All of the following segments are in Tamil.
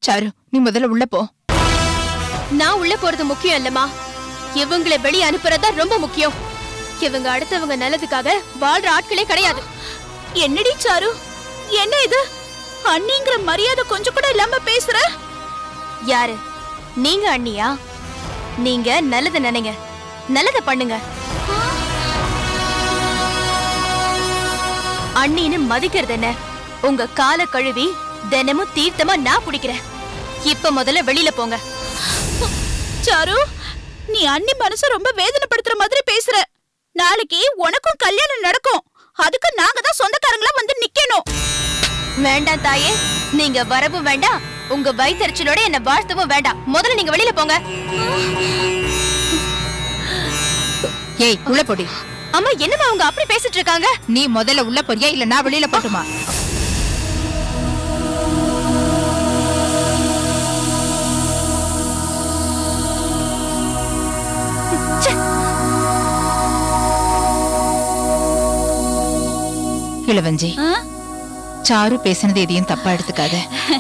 சாரு நீ முதல்ல உள்ள போ நான் உள்ள போறது முக்கியம் இல்லம்மா இவங்களை வெளிய அனுப்புறதா ரொம்ப முக்கியம் இவங்க அடுத்தவங்க நல்லதுக்காக வாழ்ற ஆட்களே கிடையாது என்னடி சாரு என்ன இது அண்ணிங்கிற மரியாதை கொஞ்சம் கூட இல்லாம பேசுற யாரு நீங்க அண்ணியா நீங்க நல்லது நினைங்க நல்லத பண்ணுங்க அண்ணின்னு மதிக்கிறது என்ன உங்க கால கழுவி தினமும் தீர்த்தமா நான் குடிக்கிறேன் இப்ப முதல்ல வெளியில போங்க சாரு நீ அண்ணி மனச ரொம்ப வேதனைப்படுத்துற மாதிரி பேசுற நாளைக்கு உனக்கும் கல்யாணம் நடக்கும் அதுக்கு நாங்க தான் சொந்தக்காரங்களா வந்து நிக்கணும் வேண்டாம் தாயே நீங்க வரவும் வேண்டாம் உங்க வயிற்றுச்சலோட என்ன வாழ்த்தவும் வேண்டாம் முதல்ல நீங்க வெளியில போங்க ஏய் உள்ள போடி அம்மா என்னம்மா அவங்க அப்படி பேசிட்டு இருக்காங்க நீ முதல்ல உள்ள போறியா இல்ல நான் வெளியில போட்டுமா இளவஞ்சி ஆ? சாரு பேசுனது எதையும் தப்பா எடுத்துக்காத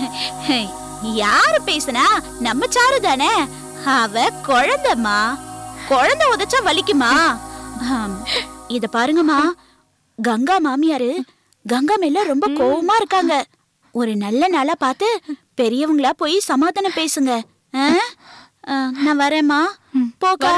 யாரு பேசுனா நம்ம சாரு தானே அவ குழந்தைமா குழந்தை உதைச்சா வலிக்குமா ஆம், இத பாருங்கம்மா கங்கா மாமியாரு கங்கா மேல ரொம்ப கோவமா இருக்காங்க ஒரு நல்ல நாளா பார்த்து பெரியவங்களா போய் சமாதானம் பேசுங்க ஆ? ஆ, நான் வரேம்மா போக்கா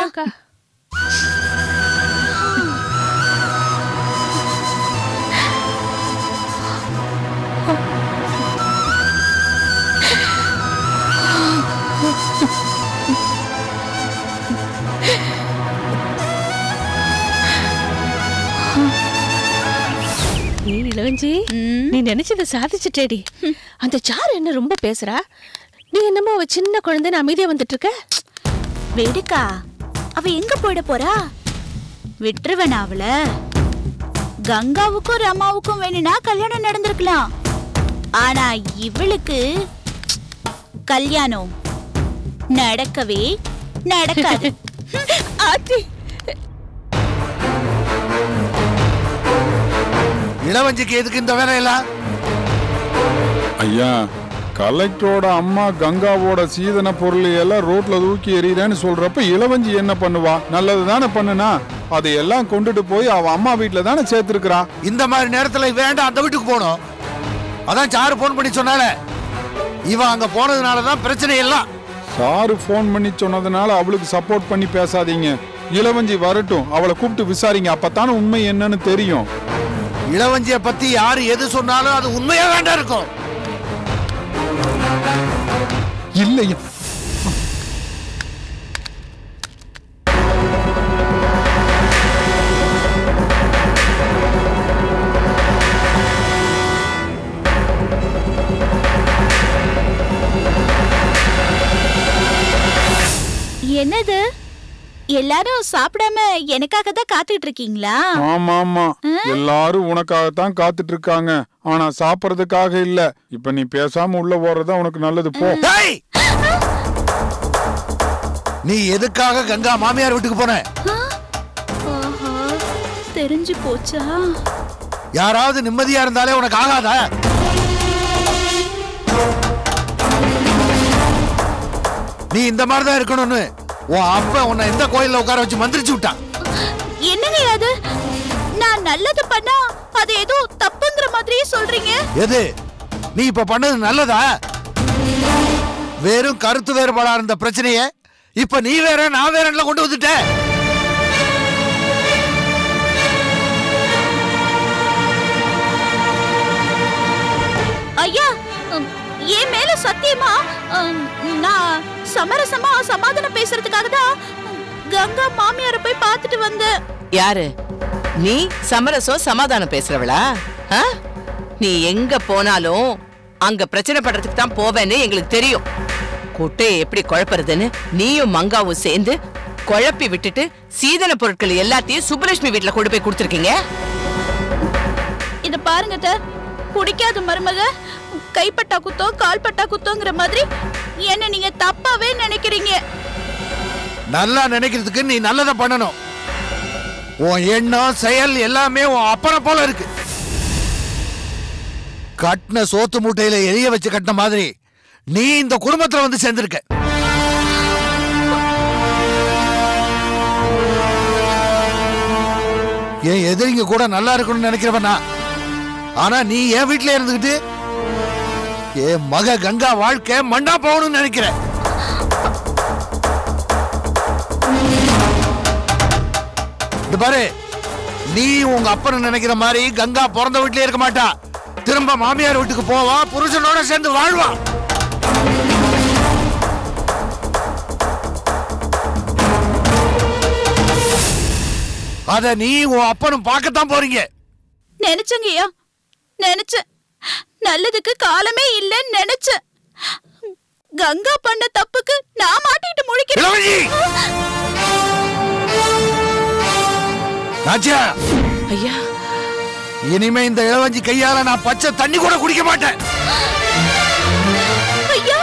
நீ இளவஞ்சி நீ நினைச்சத சாதிச்சுட்டேடி அந்த சாரு என்ன ரொம்ப பேசுறா நீ என்னமோ அவ சின்ன குழந்தைன்னு அமைதியா வந்துட்டு இருக்க வேடுக்கா அவ எங்க போயிட போறா விட்டுருவேன் அவள கங்காவுக்கும் ரமாவுக்கும் வேணும்னா கல்யாணம் நடந்திருக்கலாம் ஆனா இவளுக்கு கல்யாணம் நடக்கவே நடக்காது ஆத்தி இளவஞ்சிக்கு எதுக்கு இந்த வேலையெல்லாம் ஐயா கலெக்டரோட அம்மா கங்காவோட சீதன பொருள் எல்லாம் ரோட்ல தூக்கி எறிகிறேன்னு சொல்றப்ப இளவஞ்சி என்ன பண்ணுவா நல்லது தானே பண்ணுனா அதையெல்லாம் கொண்டுட்டு போய் அவ அம்மா வீட்டுல தானே சேர்த்திருக்கிறா இந்த மாதிரி நேரத்துல வேண்டாம் அந்த வீட்டுக்கு போகணும் அதான் சாரு போன் பண்ணி சொன்னால இவன் அங்க போனதுனால தான் பிரச்சனை எல்லாம் சாரு ஃபோன் பண்ணி சொன்னதுனால அவளுக்கு சப்போர்ட் பண்ணி பேசாதீங்க இளவஞ்சி வரட்டும் அவளை கூப்பிட்டு விசாரிங்க அப்பத்தானே உண்மை என்னன்னு தெரியும் இளவஞ்சிய பத்தி யாரு எது சொன்னாலும் அது உண்மையா வேண்டாம் இருக்கும் இல்லையா என்னது எல்லாரும் சாப்பிடாம எனக்காக தான் காத்துட்டு இருக்கீங்களா ஆமா ஆமா எல்லாரும் உனக்காகத்தான் காத்துட்டு இருக்காங்க ஆனா சாப்பிடறதுக்காக இல்ல இப்ப நீ பேசாம உள்ள போறதா உனக்கு நல்லது போ டேய்! நீ எதுக்காக கங்கா மாமியார் வீட்டுக்கு போன ஆஹா, தெரிஞ்சு போச்சா யாராவது நிம்மதியா இருந்தாலே உனக்கு ஆகாதா நீ இந்த மாதிரி தான் இருக்கணும்னு உன் அப்ப உன்னை எந்த கோயில்ல உட்கார வச்சு மந்திரிச்சு விட்டான் என்னங்க அது நான் நல்லது பண்ணா அது ஏதோ தப்புங்கிற மாதிரியே சொல்றீங்க எது நீ இப்ப பண்ணது நல்லதா வெறும் கருத்து வேறுபாடா இருந்த பிரச்சனைய இப்ப நீ வேற நான் வேறல கொண்டு வந்துட்ட ஐயா உம், என் மேல சத்தியமா உம், நான் சமரசமா சமாதானம் பேசுறதுக்காக தான் உம், கங்கா மாமியார போய் பார்த்துட்டு வந்தேன் யாரு நீ சமரசம் சமாதானம் பேசுறவளா ஆ? நீ எங்க போனாலும் அங்க பிரச்சனை படுறதுக்கு தான் போவேன்னு எங்களுக்கு தெரியும் குட்டையை எப்படி குழப்பறதுன்னு நீயும் மங்காவும் சேர்ந்து குழப்பி விட்டுட்டு சீதன பொருட்கள் எல்லாத்தையும் சுப்புலட்சுமி வீட்டுல கொண்டு போய் கொடுத்துருக்கீங்க இத பாருங்க அத்தை. பிடிக்காத மருமக கைப்பட்டா குத்தம் கால்பட்டா குத்தோங்கிற மாதிரி என்ன நீங்க தப்பாவே நினைக்கிறீங்க நல்லா நினைக்கிறதுக்கு நீ நல்லதை பண்ணணும் உன் எண்ணம் செயல் எல்லாமே உன் அப்பனை போல இருக்கு கட்டின சோத்து மூட்டையில எரிய வச்சு கட்டின மாதிரி நீ இந்த குடும்பத்துல வந்து சேர்ந்திருக்க என் எதிரிங்க கூட நல்லா இருக்கணும்னு நினைக்கிறவன் நான் ஆனா நீ என் வீட்டுல இருந்துகிட்டு என் மக கங்கா வாழ்க்கை மண்ணா போகணும்னு நினைக்கிற இது பாரு நீ உங்க அப்பனை நினைக்கிற மாதிரி கங்கா பிறந்த வீட்லயே இருக்க மாட்டா திரும்ப மாமியார் வீட்டுக்கு போவா புருஷனோட சேர்ந்து வாழ்வா அத நீ உன் அப்பனும் பார்க்கத்தான் போறீங்க நினைச்சங்கய்யா நினைச்சேன் நல்லதுக்கு காலமே இல்லைன்னு நினைச்சேன் கங்கா பண்ண தப்புக்கு நான் மாட்டிட்டு முழிக்கிறேன் இளவஞ்சி ராஜா ஐயா இனிமே இந்த இளவஞ்சி கையால நான் பச்சை தண்ணி கூட குடிக்க மாட்டேன் ஐயா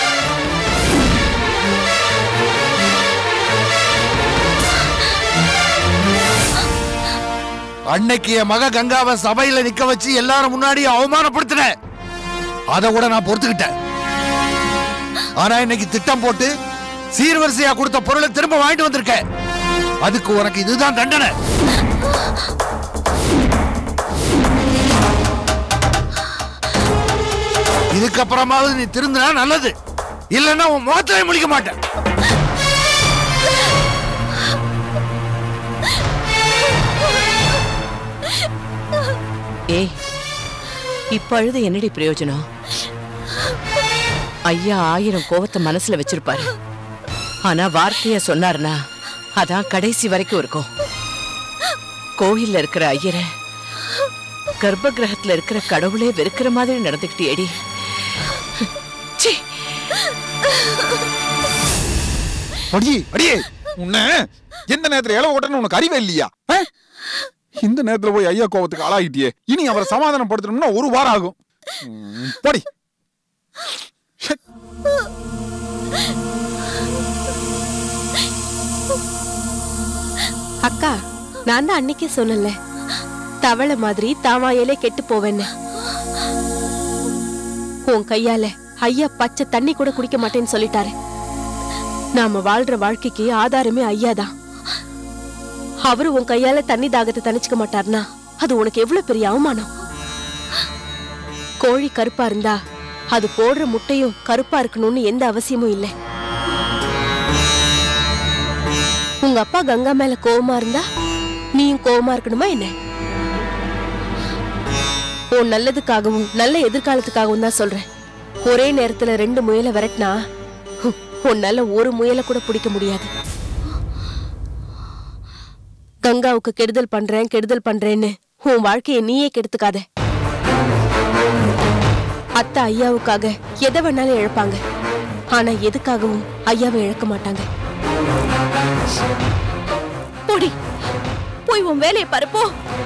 அன்னைக்கு என் மக கங்காவை சபையில நிக்க வச்சு எல்லாரும் முன்னாடி அவமானப்படுத்தின அத கூட நான் பொறுத்துக்கிட்டேன் ஆனா இன்னைக்கு திட்டம் போட்டு சீர்வரிசையா கொடுத்த பொருளை திரும்ப வாங்கிட்டு வந்திருக்க அதுக்கு உனக்கு இதுதான் தண்டனை இதுக்கப்புறமாவது நீ திருந்தினா நல்லது இல்லைன்னா உன் முகத்திலே முடிக்க மாட்டேன் ஏய் இப்ப அழுது என்னடி பிரயோஜனம் ஐயா ஆயிரம் கோவத்தை மனசுல வச்சிருப்பாரு ஆனா வார்த்தைய சொன்னாருன்னா அதான் கடைசி வரைக்கும் இருக்கும் கோயில்ல இருக்கிற ஐயரை கர்ப்ப கிரகத்துல இருக்கிற கடவுளே வெறுக்கிற மாதிரி நடந்துக்கிட்டியேடி ச்சீ அடி அடியே உன்னை எந்த நேரத்துல இளவு ஓட்டணும் உனக்கு அறிவே இல்லையா ஆ? இந்த நேரத்துல போய் ஐயா கோவத்துக்கு ஆளாகிட்டியே இனி அவரை சமாதானப்படுத்தணும்னா ஒரு வாரம் ஆகும் ம், போடி ஷே. அக்கா நான் தான் அன்னைக்கே சொன்னல தவளை மாதிரி தாவாயிலே கெட்டு போவேன்னு உன் கையால ஐயா பச்சை தண்ணி கூட குடிக்க மாட்டேன்னு சொல்லிட்டாரு நாம வாழ்ற வாழ்க்கைக்கு ஆதாரமே ஐயா தான் அவரு உன் கையால தண்ணி தாகத்தை தணிச்சுக்க மாட்டாருன்னா அது உனக்கு எவ்வளவு பெரிய அவமானம் கோழி கருப்பா இருந்தா அது போடுற முட்டையும் கருப்பா இருக்கணும்னு எந்த அவசியமும் இல்லை உங்க அப்பா கங்கா மேல கோவமா இருந்தா நீயும் கோவமா இருக்கணுமா என்ன உன் நல்லதுக்காகவும் நல்ல எதிர்காலத்துக்காகவும் தான் சொல்றேன் ஒரே நேரத்துல ரெண்டு முயலை விரட்டினா ஹம், உன்னால ஒரு முயலை கூட பிடிக்க முடியாது கங்காவுக்கு கெடுதல் பண்றேன் கெடுதல் பண்றேன்னு உன் வாழ்க்கையை நீயே கெடுத்துக்காத அத்தை ஐயாவுக்காக எதை வேணாலும் இழப்பாங்க ஆனா எதுக்காகவும் ஐயாவை இழக்க மாட்டாங்க போடி போய் உன் வேலையை பாரு போ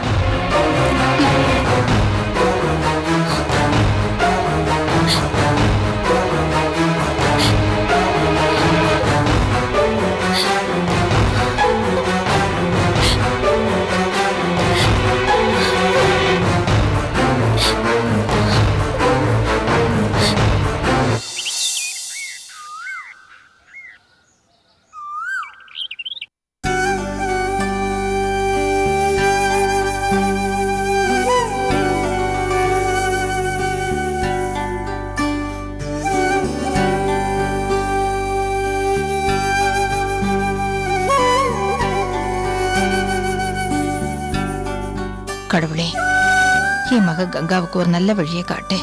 கடவுளே என் மக கங்காவுக்கு ஒரு நல்ல வழியை காட்டு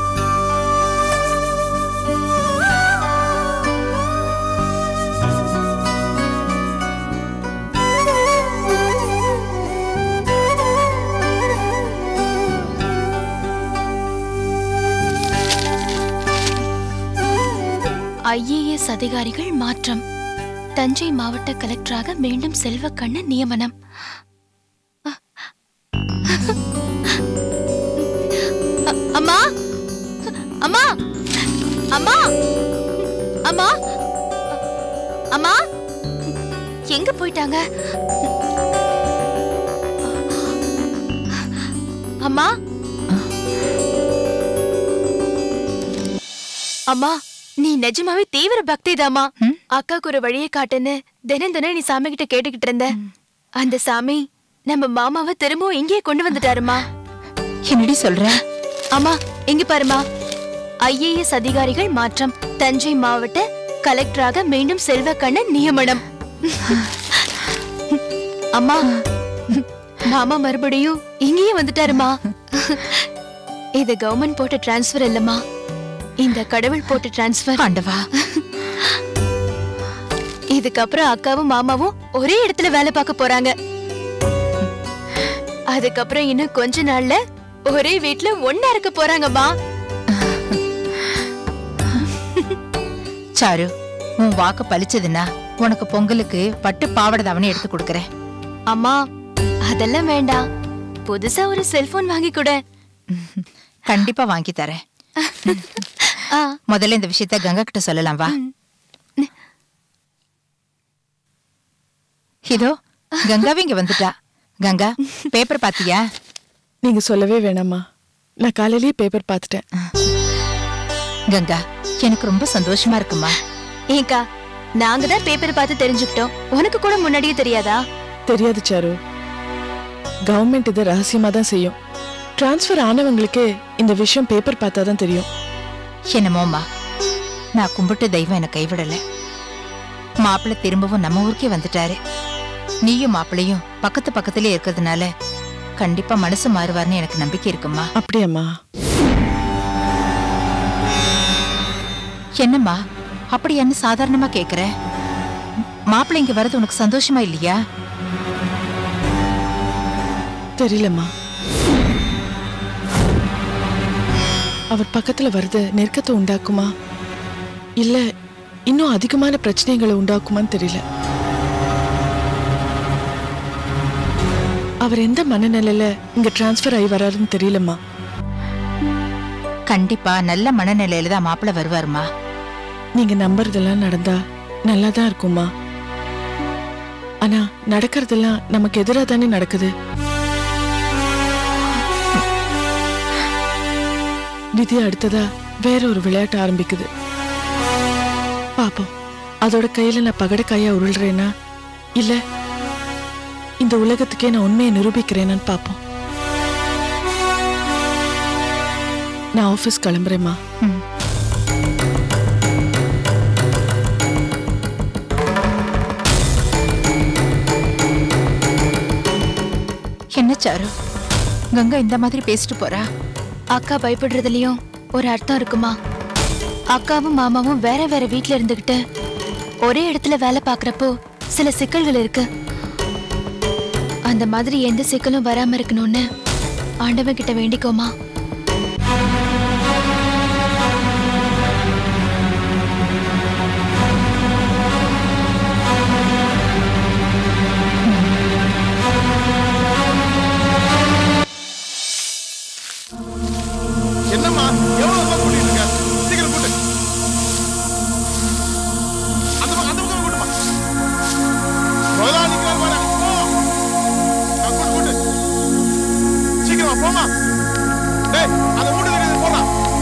ஐஏஎஸ் அதிகாரிகள் மாற்றம் தஞ்சை மாவட்ட கலெக்டராக மீண்டும் செல்வக்கண்ணன் நியமனம் அ- அம்மா அம்மா அம்மா அம்மா அம்மா எங்க போயிட்டாங்க அம்மா அம்மா நீ நிஜமாவே தீவிர பக்திதாம்மா ம். அக்காக்கு ஒரு வழியை காட்டுன்னு தினம் தினம் நீ சாமி கிட்ட கேட்டுக்கிட்டு இருந்த அந்த சாமி நம்ம மாமாவை திரும்பவும் இங்கேயே கொண்டு வந்துட்டாருமா என்னடி சொல்ற அம்மா இங்க பாருமா ஐஏஎஸ் அதிகாரிகள் மாற்றம் தஞ்சை மாவட்ட கலெக்டராக மீண்டும் செல்வக்கண்ணன் நியமனம் அம்மா மாமா மறுபடியும் இங்கேயே வந்துட்டாருமா இது கவர்மெண்ட் போட்ட டிரான்ஸ்ஃபர் இல்லம்மா இந்த கடவுள் போட்ட டிரான்ஸ்ஃபர் ஆண்டவா இதுக்கப்புறம் அக்காவும் மாமாவும் ஒரே இடத்துல வேலை பார்க்க போறாங்க அதுக்கப்புறம் இன்னும் கொஞ்ச நாள்ல ஒரே வீட்ல ஒண்ணா இருக்க போறாங்கம்மா சாரு உன் வாக்கு பலிச்சதுன்னா உனக்கு பொங்கலுக்கு பட்டு பாவாடை தாவணி எடுத்து கொடுக்கறேன் அம்மா அதெல்லாம் வேண்டாம் புதுசா ஒரு செல்போன் வாங்கி கொடு கண்டிப்பா வாங்கி தரேன் ஆ, முதல்ல இந்த விஷயத்த கங்கா கிட்ட சொல்லலாம் வா இதோ கங்காவே இங்க வந்துட்டா கங்கா பேப்பர் பாத்தியா நீங்க சொல்லவே வேணாம்மா நான் காலையிலேயே பேப்பர் பார்த்துட்டேன் கங்கா எனக்கு ரொம்ப சந்தோஷமா இருக்குமா ஏக்கா நாங்க தான் பேப்பர் பார்த்து தெரிஞ்சுக்கிட்டோம் உனக்கு கூட முன்னாடியே தெரியாதா தெரியாது சாரு கவர்மெண்ட் இதை ரகசியமா தான் செய்யும் டிரான்ஸ்ஃபர் ஆனவங்களுக்கே இந்த விஷயம் பேப்பர் பார்த்தா தான் தெரியும் என்னமோமா நான் கும்பிட்டு தெய்வம் என்னை கைவிடல மாப்பிள்ளை திரும்பவும் நம்ம ஊருக்கே வந்துட்டாரு நீயும் மாப்பிள்ளையும் பக்கத்து பக்கத்திலே இருக்கிறதுனால கண்டிப்பா மனசு மாறுவார்னு எனக்கு நம்பிக்கை இருக்குமா அப்படியாம்மா என்னம்மா அப்படி என்ன சாதாரணமா கேக்குற மாப்பிள்ளை இங்க வர்றது உனக்கு சந்தோஷமா இல்லையா தெரியலம்மா அவர் பக்கத்துல வருது நெருக்கத்தை உண்டாக்குமா இல்ல இன்னும் அதிகமான பிரச்சனைகளை உண்டாக்குமான்னு தெரியல அவர் எந்த மனநிலையில இங்க டிரான்ஸ்ஃபர் ஆகி வராருன்னு தெரியலம்மா கண்டிப்பா நல்ல மனநிலையில தான் மாப்பிள்ளை வருவாருமா நீங்க நம்புறதெல்லாம் நடந்தா நல்லா தான் இருக்கும்மா ஆனா நடக்கிறதெல்லாம் நமக்கு எதிராக தானே நடக்குது விதி அடுத்ததா வேற ஒரு விளையாட்டு ஆரம்பிக்குது பாப்போம் அதோட கையில நான் பகடக்காயா உருள்றேனா இல்ல இந்த உலகத்துக்கே நான் உண்மையை நிரூபிக்கிறேனான்னு பாப்போம் நான் ஆபீஸ் கிளம்புறேம்மா ம். என்ன சாரு கங்கா இந்த மாதிரி பேசிட்டு போறா அக்கா பயப்படுறதுலயும் ஒரு அர்த்தம் இருக்குமா அக்காவும் மாமாவும் வேற வேற வீட்ல இருந்துகிட்டு ஒரே இடத்துல வேலை பார்க்கறப்போ சில சிக்கல்கள் இருக்கு அந்த மாதிரி எந்த சிக்கலும் வராம இருக்கணும்னு ஆண்டவன் கிட்ட வேண்டிக்கோமா என்னம்மா எவ்வளவு தூரம் கூட்டிட்டு இருக்க சீக்கிரம் கூட்டு அந்த பக்கம் அந்த பக்கம் கூட்டுமா முதலாளி நிக்கிறார் பாரு போ ஆ, கூட்டு கூட்டு சீக்கிரமா போமா டேய் அந்த மூட்டை தெரியுது போடா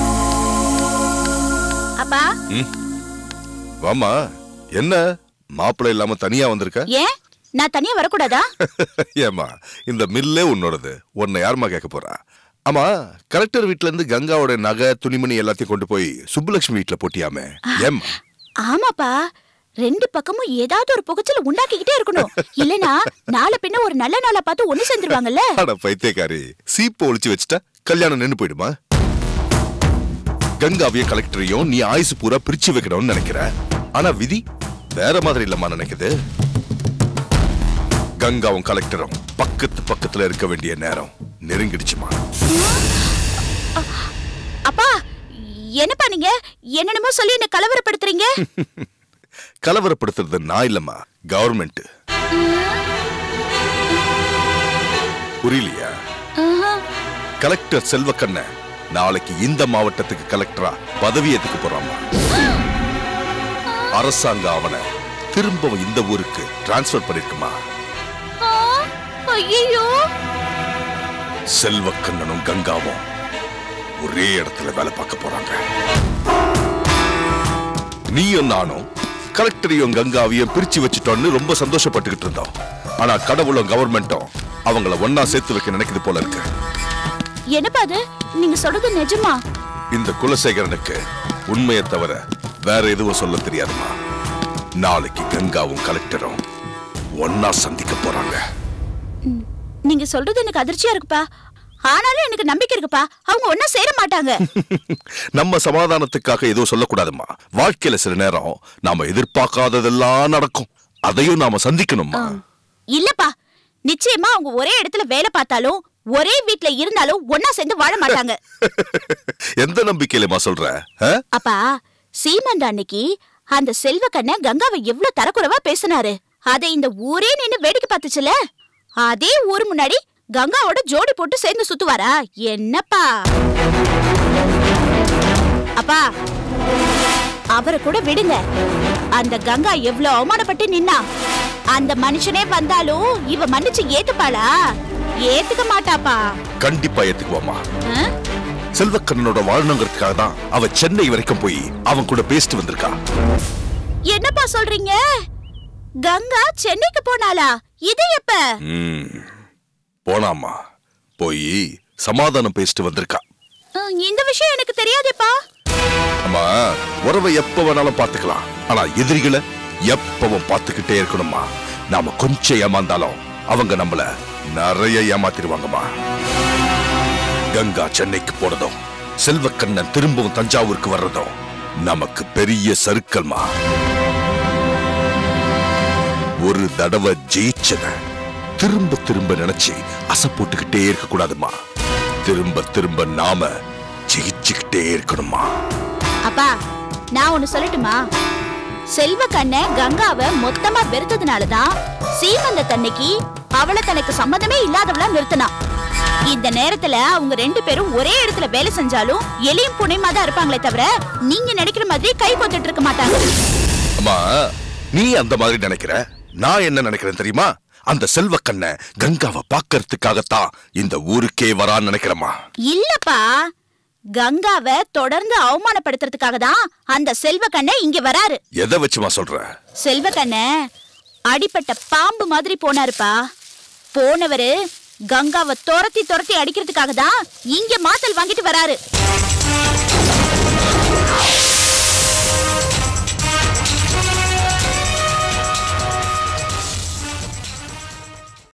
அப்பா வாமா என்ன மாப்பிள்ளை இல்லாம தனியா வந்திருக்க ஏன் நான் தனியா வரக்கூடாதா ஏமா இந்த மில்லே உன்னோடது உன்னை யாரும்மா கேட்க போறா ஆமா கலெக்டர் வீட்ல இருந்து கங்காவோட நகை துணிமணி எல்லாத்தையும் கொண்டு போய் சுப்புலட்சுமி வீட்ல போட்டியாமே ஏம்மா ஆமாப்பா ரெண்டு பக்கமும் ஏதாவது ஒரு புகைச்சல உண்டாக்கிக்கிட்டே இருக்கணும் இல்லனா நாளை பின்ன ஒரு நல்ல நாளா பார்த்து ஒண்ணு சேர்ந்துருவாங்கல்ல அட பைத்தியக்காரி சீப்பு ஒளிச்சு வச்சுட்டா கல்யாணம் நின்னு போயிடுமா கங்காவையும் கலெக்டரையும் நீ ஆயுசு பூரா பிரிச்சு வைக்கணும்னு நினைக்கிற ஆனா விதி வேற மாதிரி இல்லம்மா நினைக்குது கங்காவும் கலெக்டரும் பக்கத்து பக்கத்துல இருக்க வேண்டிய நேரம் நெருங்கிடுச்சுமா அப்பா என்னப்பா நீங்க என்னென்னமோ சொல்லி என்ன கலவரப்படுத்துறீங்க கலவரப்படுத்துறது நான் இல்லம்மா கவர்மெண்ட் புரியலையா கலெக்டர் செல்வக்கண்ண நாளைக்கு இந்த மாவட்டத்துக்கு கலெக்டரா பதவி ஏத்துக்க போறாமா அரசாங்கம் அவனை திரும்பவும் இந்த ஊருக்கு டிரான்ஸ்ஃபர் பண்ணிருக்குமா ஐயோ செல்வக்கண்ணனும் கங்காவும் ஒரே இடத்துல வேலை பார்க்க போறாங்க நீயும் நானும் கலெக்டரையும் கங்காவையும் பிரிச்சு வச்சுட்டோம்னு ரொம்ப சந்தோஷப்பட்டுக்கிட்டு இருந்தோம் ஆனா கடவுளும் கவர்மெண்ட்டும் அவங்கள ஒன்னா சேர்த்து வைக்க நினைக்குது போல இருக்கு என்னப்பா அது நீங்க சொல்றது நிஜமா இந்த குலசேகரனுக்கு உண்மையை தவிர வேற எதுவும் சொல்ல தெரியாதுமா நாளைக்கு கங்காவும் கலெக்டரும் ஒன்னா சந்திக்க போறாங்க நீங்க சொல்றது எனக்கு அதிர்ச்சியா இருக்குப்பா ஆனாலும் எனக்கு நம்பிக்கை இருக்குப்பா அவங்க ஒன்னும் சேர மாட்டாங்க நம்ம சமாதானத்துக்காக எதுவும் சொல்லக்கூடாதும்மா வாழ்க்கையில சில நேரம் நாம எதிர்பார்க்காததெல்லாம் நடக்கும் அதையும் நாம சந்திக்கணும்மா இல்லப்பா நிச்சயமா அவங்க ஒரே இடத்துல வேலை பார்த்தாலும் ஒரே வீட்ல இருந்தாலும் ஒன்னா சேர்ந்து வாழ மாட்டாங்க எந்த நம்பிக்கையிலமா சொல்ற ஆ? அப்பா சீமந்த அன்னைக்கு அந்த செல்வக்கண்ண கங்காவை எவ்வளவு தரக்குறைவா பேசினாரு அதை இந்த ஊரே நின்னு வேடிக்கை பார்த்துச்சுல அதே ஊர் முன்னாடி கங்காவோட ஜோடி போட்டு சேர்ந்து சுத்துவாரா என்னப்பா அப்பா அவரை கூட விடுங்க அந்த கங்கா எவ்வளவு அவமானப்பட்டு நின்னா அந்த மனுஷனே வந்தாலும் இவ மன்னிச்சு ஏத்துப்பாளா ஏத்துக்க மாட்டாப்பா கண்டிப்பா ஏத்துக்குவாமா ஆ? செல்வக்கண்ணனோட வாழணுங்கிறதுக்காக தான் அவ சென்னை வரைக்கும் போய் அவன் கூட பேசிட்டு வந்திருக்கா என்னப்பா சொல்றீங்க கங்கா சென்னைக்கு போனாளா இது எப்ப ம். போனாமா போய் சமாதானம் பேசிட்டு வந்திருக்கா அஹ், இந்த விஷயம் எனக்கு தெரியாதேப்பா அம்மா உறவை எப்ப வேணாலும் பார்த்துக்கலாம் ஆனா எதிரிகளை எப்பவும் பார்த்துக்கிட்டே இருக்கணுமா நாம கொஞ்சம் ஏமாந்தாலும் அவங்க நம்மள நிறைய ஏமாத்திடுவாங்கம்மா கங்கா சென்னைக்கு போனதும் செல்வக்கண்ணன் திரும்பவும் தஞ்சாவூருக்கு வர்றதும் நமக்கு பெரிய சறுக்கல்மா ஒரு தடவை ஜெயிச்சத திரும்ப திரும்ப நினைச்சு அசை போட்டுக்கிட்டே இருக்க கூடாதுமா திரும்ப திரும்ப நாம ஜெயிச்சுக்கிட்டே இருக்கணுமா அப்பா நான் ஒண்ணு சொல்லட்டுமா செல்வ கண்ண கங்காவை மொத்தமா வெறுத்ததுனாலதான் சீமந்த தன்னைக்கு அவளை தனக்கு சம்மதமே இல்லாதவளா நிறுத்தினா இந்த நேரத்துல அவங்க ரெண்டு பேரும் ஒரே இடத்துல வேலை செஞ்சாலும் எலியும் புனையுமா தான் இருப்பாங்களே தவிர நீங்க நினைக்கிற மாதிரி கை கொத்துட்டு இருக்க மாட்டாங்க அம்மா நீ அந்த மாதிரி நினைக்கிற நான் என்ன நினைக்கிறேன் தெரியுமா அந்த செல்வக்கண்ண கங்காவை பார்க்கறதுக்காகத்தான் இந்த ஊருக்கே வரான்னு நினைக்கிறேம்மா இல்லப்பா கங்காவை தொடர்ந்து அவமானப்படுத்துறதுக்காக தான் அந்த செல்வ கண்ண இங்க வராரு எதை வச்சுமா சொல்ற செல்வக்கண்ண அடிப்பட்ட பாம்பு மாதிரி போனாருப்பா போனவரு கங்காவை துரத்தி துரத்தி அடிக்கிறதுக்காக தான் இங்க மாத்தல் வாங்கிட்டு வராரு